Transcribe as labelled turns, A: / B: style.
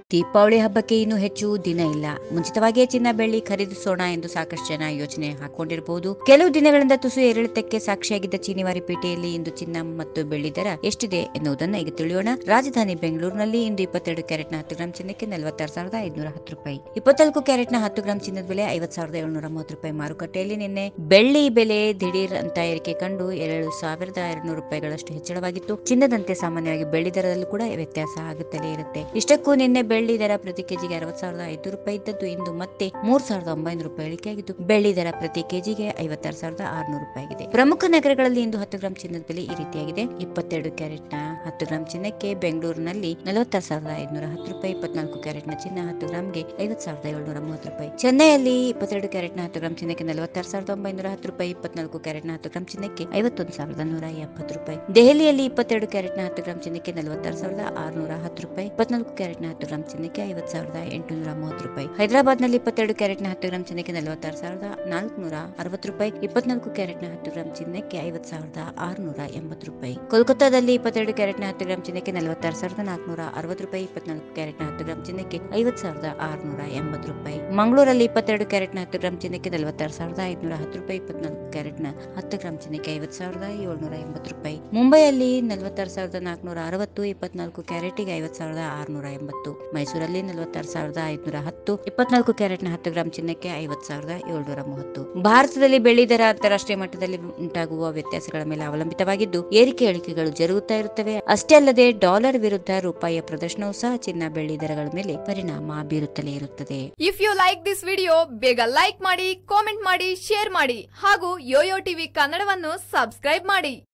A: ದೀಪಾವಳಿ ಹಬ್ಬಕ್ಕೆ ಇನ್ನು ಹೆಚ್ಚು ದಿನ ಇಲ್ಲ ಮುಂಚಿತವಾಗಿಯೇ ಚಿನ್ನ ಬೆಳ್ಳಿ ಖರೀದಿಸೋಣ ಎಂದು ಸಾಕಷ್ಟು ಜನ ಯೋಚನೆ ಹಾಕೊಂಡಿರಬಹುದು ಕೆಲವು ದಿನಗಳಿಂದ ತುಸು ಏರಿಳಿತಕ್ಕೆ ಸಾಕ್ಷಿಯಾಗಿದ್ದ ಚೀನಿವಾರಿ ಪೇಟೆಯಲ್ಲಿ ಇಂದು ಚಿನ್ನ ಮತ್ತು ಬೆಳ್ಳಿ ದರ ಎಷ್ಟಿದೆ ಎನ್ನುವುದನ್ನು ಈಗ ತಿಳಿಯೋಣ ರಾಜಧಾನಿ ಬೆಂಗಳೂರಿನಲ್ಲಿ ಇಂದು ಇಪ್ಪತ್ತೆರಡು ಕ್ಯಾರೆಟ್ನ ಹತ್ತು ಗ್ರಾಂ ಚಿನ್ನಕ್ಕೆ ನಲವತ್ತಾರು ಸಾವಿರದ ಐದುನೂರ ಹತ್ತು ರೂಪಾಯಿ ಇಪ್ಪತ್ನಾಲ್ಕು ಕ್ಯಾರೆಟ್ನ ಹತ್ತು ಗ್ರಾಂ ಚಿನ್ನದ ಬೆಲೆ ಐವತ್ ಸಾವಿರದ ಏಳ್ನೂರ ಮೂವತ್ತು ರೂಪಾಯಿ ಮಾರುಕಟ್ಟೆಯಲ್ಲಿ ನಿನ್ನೆ ಬೆಳ್ಳಿ ಬೆಲೆ ದಿಢೀರ್ ಅಂತ ಏರಿಕೆ ಕಂಡು ಎರಡು ಸಾವಿರದ ಎರಡ್ನೂರು ರೂಪಾಯಿಗಳಷ್ಟು ಹೆಚ್ಚಳವಾಗಿತ್ತು ಚಿನ್ನದಂತೆ ಸಾಮಾನ್ಯವಾಗಿ ಬೆಳ್ಳಿ ದರದಲ್ಲೂ ಕೂಡ ವ್ಯತ್ಯಾಸ ಆಗುತ್ತಲೇ ಇರುತ್ತೆ ಇಷ್ಟಕ್ಕೂ ನಿನ್ನೆ ಬೆಳ್ಳಿ ದರ ಪ್ರತಿ ಕೆಜಿಗೆ ಅರವತ್ ಸಾವಿರದ ಐದು ರೂಪಾಯಿ ಇದ್ದದ್ದು ಇಂದು ಮತ್ತೆ ಮೂರ್ ಸಾವಿರದ ಒಂಬೈನೂರು ರೂಪಾಯಿ ಇಳಿಕೆಯಾಗಿದ್ದು ಬೆಳ್ಳಿ ದರ ಪ್ರತಿ ಕೆಜಿಗೆ ಐವತ್ತಾರು ಸಾವಿರದ ಆರುನೂರು ರೂಪಾಯಿ ಆಗಿದೆ ಪ್ರಮುಖ ನಗರಗಳಲ್ಲಿ ಇಂದು ಹತ್ತು ಗ್ರಾಂ ಚಿನ್ನದ ಬೆಲೆ ಈ ರೀತಿಯಾಗಿದೆ ಇಪ್ಪತ್ತೆರಡು ಕ್ಯಾರೆಟ್ ನ ಹತ್ತು ಗ್ರಾಂ ಚಿನ್ನಕ್ಕೆ ಬೆಂಗಳೂರಿನಲ್ಲಿ ನಲವತ್ತಾರು ಸಾವಿರದ ಐದುನೂರ ಹತ್ತು ರೂಪಾಯಿ ಇಪ್ಪತ್ನಾಲ್ಕು ಕ್ಯಾರೆಟ್ ನ ಚಿನ್ನ ಹತ್ತು ಗ್ರಾಂಗೆ ಐವತ್ ಸಾವಿರದ ಏಳ್ನೂರ ಮೂವತ್ತು ರೂಪಾಯಿ ಚೆನ್ನೈಯಲ್ಲಿ ಇಪ್ಪತ್ತೆರಡು ಕ್ಯಾರೆಟ್ ನ ಹತ್ತು ಗ್ರಾಂ ಚಿನ್ನಕ್ಕೆ ನಲವತ್ತಾರು ಸಾವಿರದ ಒಂಬೈನೂರ ಹತ್ತು ರೂಪಾಯಿ ಇಪ್ಪತ್ನಾಲ್ಕು ಕ್ಯಾರೆಟ್ ನ ಹತ್ತು ಗ್ರಾಂ ಚಿನ್ನಕ್ಕೆ ಐವತ್ತೊಂದು ಸಾವಿರದ ನೂರ ಎಪ್ಪತ್ತು ರೂಪಾಯಿ ದೆಹಲಿಯಲ್ಲಿ ಇಪ್ಪತ್ತೆರಡು ಕ್ಯಾರೆಟ್ ನ ಹತ್ತು ಗ್ರಾಂ ಚಿನ್ನಕ್ಕೆ ನಲವತ್ತಾರು ಸಾವಿರದ ಆರುನೂರ ಹತ್ತು ರೂಪಾಯಿ ಇಪ್ಪತ್ನಾಲ್ಕು ಕ್ಯಾರೆಟ್ ನ ಹತ್ತು ಗ್ರಾಂ ಚಿನ್ನಕ್ಕೆ ಐವತ್ತು ಸಾವಿರದ ಎಂಟುನೂರ ಮೂವತ್ತು ರೂಪಾಯಿ ಹೈದರಾಬಾದ್ ನಲ್ಲಿ ಇಪ್ಪತ್ತೆರಡು ಕ್ಯಾರೆಟ್ ನ ಹತ್ತು ಗ್ರಾಂ ಚಿನ್ನಕ್ಕೆ ನಲವತ್ತಾರು ಸಾವಿರದ ನಾಲ್ಕುನೂರ ಅರವತ್ತು ರೂಪಾಯಿ ಇಪ್ಪತ್ನಾಲ್ಕು ಕ್ಯಾರೆಟ್ ನ ಹತ್ತು ಗ್ರಾಂ ಚಿನ್ನಕ್ಕೆ ಐವತ್ತು ಸಾವಿರದ ಆರುನೂರ ಎಂಬತ್ತು ರೂಪಾಯಿ ಕೋಲ್ಕತ್ತಾದಲ್ಲಿ ಇಪ್ಪತ್ತೆರಡು ಕ್ಯಾರೆಟ್ ನ ಹತ್ತು ಗ್ರಾಂ ಚಿನ್ನಕ್ಕೆ ನಲವತ್ತಾರು ಸಾವಿರದ ನಾಲ್ಕುನೂರ ಅರವತ್ತು ರೂಪಾಯಿ ಇಪ್ಪತ್ನಾಲ್ಕು ಕ್ಯಾರೆಟ್ ನ ಹತ್ತು ಗ್ರಾಂ ಚಿನ್ನಕ್ಕೆ ಐವತ್ತು ಸಾವಿರದ ಆರುನೂರ ಎಂಬತ್ತು ರೂಪಾಯಿ ಮಂಗಳೂರಲ್ಲಿ ಇಪ್ಪತ್ತೆರಡು ಕ್ಯಾರೆಟ್ ನ ಹತ್ತು ಗ್ರಾಂ ಚಿನ್ನಕ್ಕೆ ನಲವತ್ತಾರು ಸಾವಿರದ ಐದುನೂರ ಹತ್ತು ರೂಪಾಯಿ ಇಪ್ಪತ್ನಾಲ್ಕು ಕ್ಯಾರೆಟ್ ನ ಹತ್ತು ಗ್ರಾಂ ಚಿನ್ನಕ್ಕೆ ಐವತ್ತು ಸಾವಿರದ ಏಳ್ನೂರ ಎಂಬತ್ತು ರೂಪಾಯಿ ಮುಂಬೈಯಲ್ಲಿ ನಲವತ್ತಾರು ಸಾವಿರದ ನಾಲ್ಕುನೂರ ಅರವತ್ತು ಇಪ್ಪತ್ನಾಲ್ಕು ಕ್ಯಾರೆಟ್ಗೆ ಐವತ್ತು ಸಾವಿರದ ಆರುನೂರ ಎಂಬತ್ತು ಮೈಸೂರಲ್ಲಿ ನಲವತ್ತಾರು ಸಾವಿರದ ಐದುನೂರ ಹತ್ತು ಇಪ್ಪತ್ನಾಲ್ಕು ಕ್ಯಾರೆಟ್ ನ ಹತ್ತು ಗ್ರಾಂ ಚಿನ್ನಕ್ಕೆ ಐವತ್ತು ಸಾವಿರದ ಏಳ್ನೂರ ಮೂವತ್ತು ಭಾರತದಲ್ಲಿ ಬೆಳ್ಳಿ ದರ ಅಂತಾರಾಷ್ಟ್ರೀಯ ಮಟ್ಟದಲ್ಲಿ ಉಂಟಾಗುವ ವ್ಯತ್ಯಾಸಗಳ ಮೇಲೆ ಅವಲಂಬಿತವಾಗಿದ್ದು ಏರಿಕೆ ಇಳಿಕೆಗಳು ಜರುಗುತ್ತಾ ಇರುತ್ತವೆ ಅಷ್ಟೇ ಅಲ್ಲದೆ ಡಾಲರ್ ವಿರುದ್ಧ ರೂಪಾಯಿಯ ಪ್ರದರ್ಶನವೂ ಸಹ ಚಿನ್ನ ಬೆಳ್ಳಿ ದರಗಳ ಮೇಲೆ ಪರಿಣಾಮ ಬೀರುತ್ತಲೇ ಇರುತ್ತದೆ
B: if you like this video ಬೇಗ ಲೈಕ್ ಮಾಡಿ ಕಾಮೆಂಟ್ ಮಾಡಿ ಶೇರ್ ಮಾಡಿ ಹಾಗೂ ಯೋಯೋ ಟಿವಿ ಕನ್ನಡವನ್ನು ಸಬ್ಸ್ಕ್ರೈಬ್ ಮಾಡಿ